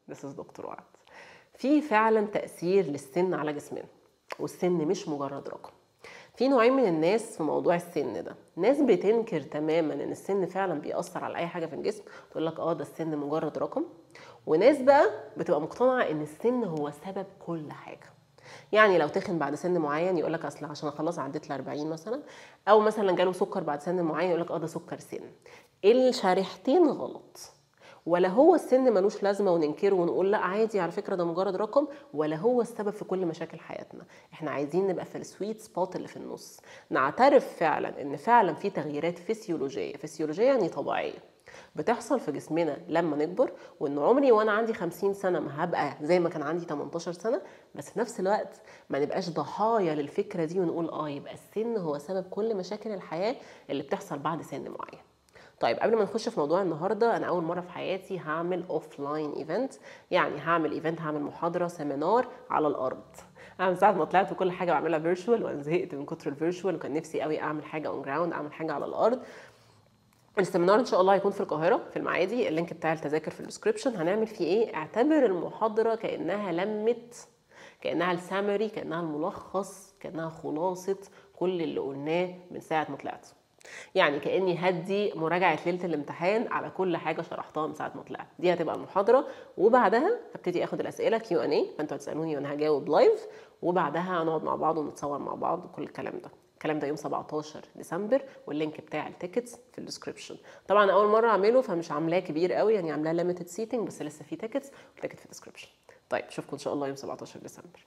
This is دكتور وعد في فعلا تأثير للسن على جسمنا والسن مش مجرد رقم في نوعين من الناس في موضوع السن ده ناس بتنكر تماما ان السن فعلا بيأثر على اي حاجه في الجسم تقول لك اه ده السن مجرد رقم وناس بقى بتبقى مقتنعه ان السن هو سبب كل حاجه يعني لو تخن بعد سن معين يقول لك اصل عشان خلاص عديت ل 40 مثلا او مثلا جاله سكر بعد سن معين يقول لك اه ده سكر سن الشريحتين غلط ولا هو السن ملوش لازمه وننكره ونقول لا عادي على فكره ده مجرد رقم ولا هو السبب في كل مشاكل حياتنا احنا عايزين نبقى في السويت سبوت اللي في النص نعترف فعلا ان فعلا في تغييرات فسيولوجيه فسيولوجيه يعني طبيعيه بتحصل في جسمنا لما نكبر وان عمري وانا عندي 50 سنه ما هبقى زي ما كان عندي 18 سنه بس في نفس الوقت ما نبقاش ضحايا للفكره دي ونقول اه يبقى السن هو سبب كل مشاكل الحياه اللي بتحصل بعد سن معين طيب قبل ما نخش في موضوع النهارده انا اول مره في حياتي هعمل اوف لاين ايفنت يعني هعمل ايفنت هعمل محاضره سيمينار على الارض انا من ساعه ما طلعت وكل حاجه بعملها فيرتشوال وانا زهقت من كتر الفيرتشوال وكان نفسي قوي اعمل حاجه اون جراوند اعمل حاجه على الارض السيمينار ان شاء الله هيكون في القاهره في المعادي اللينك بتاع التذاكر في الديسكربشن هنعمل فيه ايه اعتبر المحاضره كانها لمت كانها السامري كانها الملخص كانها خلاصه كل اللي قلناه من ساعه ما طلعت يعني كاني هدي مراجعه ليله الامتحان على كل حاجه شرحتها من ساعه ما طلعت دي هتبقى المحاضره وبعدها هبتدي اخد الاسئله كيو ان اي فانتوا هتسالوني وانا هجاوب لايف وبعدها هنقعد مع بعض ونتصور مع بعض وكل الكلام ده الكلام ده يوم 17 ديسمبر واللينك بتاع التيكتس في الديسكربشن طبعا اول مره اعمله فمش عاملاه كبير قوي يعني عاملاه ليميتد سيتنج بس لسه في تيكتس والتيكت في الديسكربشن طيب اشوفكم ان شاء الله يوم 17 ديسمبر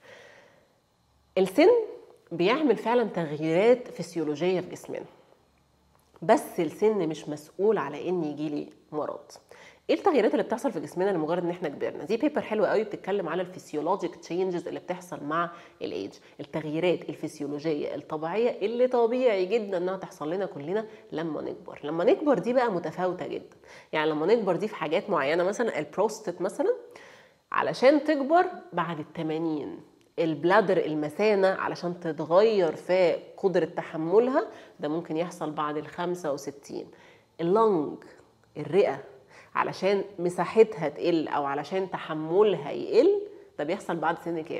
السن بيعمل فعلا تغييرات فسيولوجيه في جسمنا بس السن مش مسؤول على ان يجي لي مرض ايه التغييرات اللي بتحصل في جسمنا لمجرد ان احنا كبرنا دي بيبر حلوه قوي بتتكلم على الفسيولوجيك تشينجز اللي بتحصل مع الايدج التغييرات الفسيولوجيه الطبيعيه اللي طبيعي جدا انها تحصل لنا كلنا لما نكبر لما نكبر دي بقى متفاوته جدا يعني لما نكبر دي في حاجات معينه مثلا البروستات مثلا علشان تكبر بعد التمانين البلادر المثانة علشان تتغير في قدرة تحملها ده ممكن يحصل بعد ال 65 اللنج الرئة علشان مساحتها تقل أو علشان تحملها يقل ده بيحصل بعد سن كام؟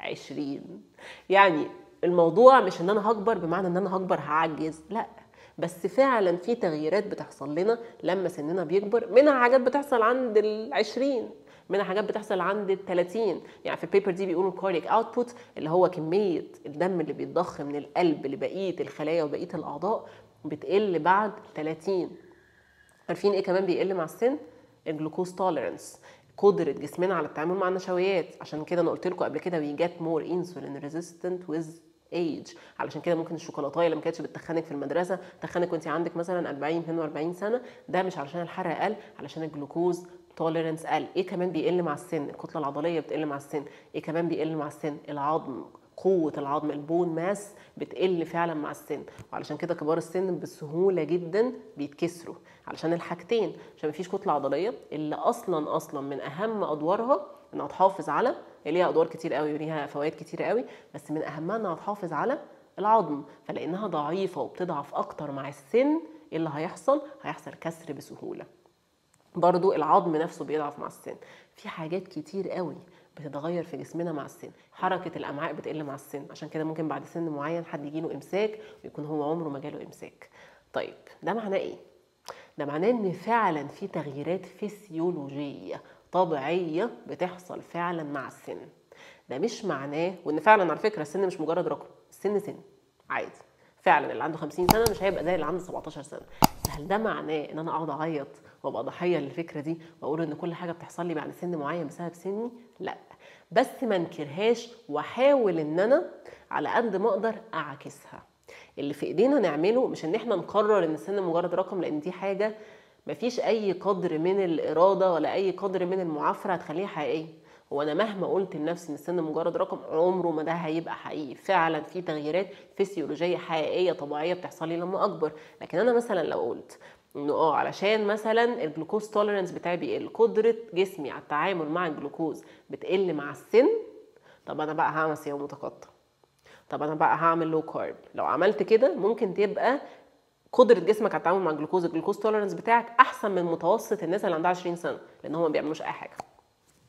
20 يعني الموضوع مش ان انا هكبر بمعنى ان انا هكبر هعجز لا بس فعلا في تغييرات بتحصل لنا لما سننا بيكبر منها حاجات بتحصل عند العشرين منها حاجات بتحصل عند ال 30 يعني في البيبر دي بيقولوا الكاردياك اوتبوت اللي هو كميه الدم اللي بيتضخ من القلب لبقيه الخلايا وبقيه الاعضاء بتقل بعد 30 عارفين ايه كمان بيقل مع السن الجلوكوز توليرنس قدره جسمنا على التعامل مع النشويات عشان كده انا قلت لكم قبل كده وي جيت مور انسولين ريزيستنت ويز ايج علشان كده ممكن الشوكولاته اللي ما كانتش بتخنك في المدرسه تخنك وانت عندك مثلا 40 42 سنه ده مش علشان الحرق قل علشان الجلوكوز توليرنس قل ايه كمان بيقل مع السن الكتله العضليه بتقل مع السن ايه كمان بيقل مع السن العظم قوة العظم البون ماس بتقل فعلا مع السن وعلشان كده كبار السن بسهولة جدا بيتكسروا علشان الحاجتين عشان مفيش كتلة عضلية اللي أصلا أصلا من أهم أدوارها إنها تحافظ على ليها أدوار كتير قوي وليها فوائد كتير قوي بس من أهمها إنها تحافظ على العظم فلأنها ضعيفة وبتضعف أكتر مع السن إيه اللي هيحصل؟ هيحصل كسر بسهولة برضو العظم نفسه بيضعف مع السن في حاجات كتير قوي بتتغير في جسمنا مع السن حركة الأمعاء بتقل مع السن عشان كده ممكن بعد سن معين حد يجيله إمساك ويكون هو عمره ما جاله إمساك طيب ده معناه إيه؟ ده معناه إن فعلا في تغييرات فسيولوجية طبيعية بتحصل فعلا مع السن ده مش معناه وإن فعلا على فكرة السن مش مجرد رقم السن سن عادي فعلا اللي عنده 50 سنه مش هيبقى زي اللي عنده 17 سنه هل ده معناه ان انا اقعد اعيط وابقى ضحيه للفكره دي واقول ان كل حاجه بتحصل لي بعد سن معين بسبب سني لا بس ما انكرهاش واحاول ان انا على قد ما اقدر اعكسها اللي في ايدينا نعمله مش ان احنا نقرر ان السن مجرد رقم لان دي حاجه مفيش اي قدر من الاراده ولا اي قدر من المعافره هتخليها حقيقيه هو انا مهما قلت لنفسي ان السن مجرد رقم عمره ما ده هيبقى حقيقي فعلا في تغييرات فسيولوجيه حقيقيه طبيعيه بتحصل لي لما اكبر لكن انا مثلا لو قلت انه اه علشان مثلا الجلوكوز توليرنس بتاعي بيقل قدره جسمي على التعامل مع الجلوكوز بتقل مع السن طب انا بقى هعمل صيام متقطع طب انا بقى هعمل لو كارب لو عملت كده ممكن تبقى قدره جسمك على التعامل مع الجلوكوز الجلوكوز توليرنس بتاعك احسن من متوسط الناس اللي عندها 20 سنه لان هم ما بيعملوش اي حاجه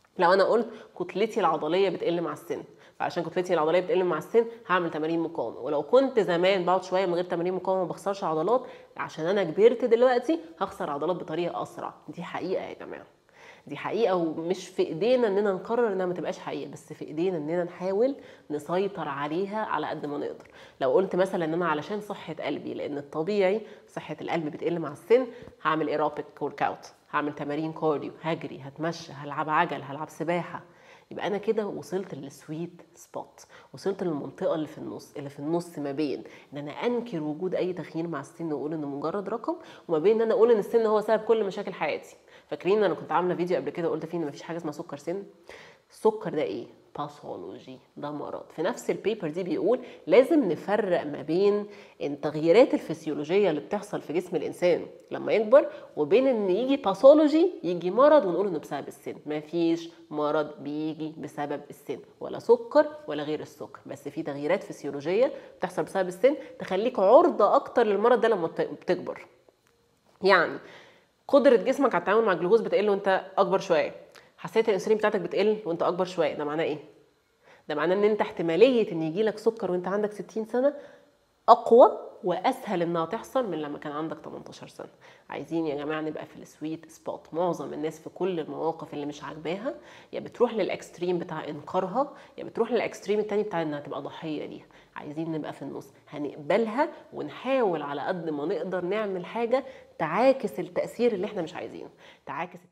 لو انا قلت كتلتي العضليه بتقل مع السن فعشان كتلتي العضليه بتقل مع السن هعمل تمارين مقاومه ولو كنت زمان بقعد شويه من غير تمارين مقاومه ما بخسرش عضلات عشان انا كبرت دلوقتي هخسر عضلات بطريقه اسرع دي حقيقه يا جماعه دي حقيقه ومش في ايدينا اننا نقرر انها ما تبقاش حقيقه بس في ايدينا اننا نحاول نسيطر عليها على قد ما نقدر لو قلت مثلا ان انا علشان صحه قلبي لان الطبيعي صحه القلب بتقل مع السن هعمل ايروبيك ورك اوت هعمل تمارين كارديو هجري هتمشى هلعب عجل هلعب سباحه يبقى انا كده وصلت للسويت سبوت وصلت للمنطقه اللي في النص اللي في النص ما بين ان انا انكر وجود اي تغيير مع السن واقول انه مجرد رقم وما بين ان انا اقول ان السن هو سبب كل مشاكل حياتي فاكرين انا كنت عامله فيديو قبل كده قلت فيه ان مفيش حاجه اسمها سكر سن السكر ده ايه باثولوجي ده مرض في نفس البيبر دي بيقول لازم نفرق ما بين التغييرات الفسيولوجيه اللي بتحصل في جسم الانسان لما يكبر وبين ان يجي باثولوجي يجي مرض ونقول انه بسبب السن مفيش مرض بيجي بسبب السن ولا سكر ولا غير السكر بس في تغييرات فسيولوجيه بتحصل بسبب السن تخليك عرضه اكتر للمرض ده لما بتكبر يعني قدره جسمك على التعامل مع الجلوكوز بتقل وانت اكبر شويه حساسيه الانسولين بتاعتك بتقل وانت اكبر شويه ده معناه ايه ده معناه ان انت احتماليه ان يجي لك سكر وانت عندك 60 سنه اقوى واسهل انها تحصل من لما كان عندك 18 سنه عايزين يا جماعه نبقى في السويت سبوت معظم الناس في كل المواقف اللي مش عاجباها يا بتروح للاكستريم بتاع انكارها يا بتروح للاكستريم التاني بتاع انها تبقى ضحيه ليها عايزين نبقى في النص هنقبلها ونحاول على قد ما نقدر نعمل حاجه تعاكس التاثير اللي احنا مش عايزينه تعاكس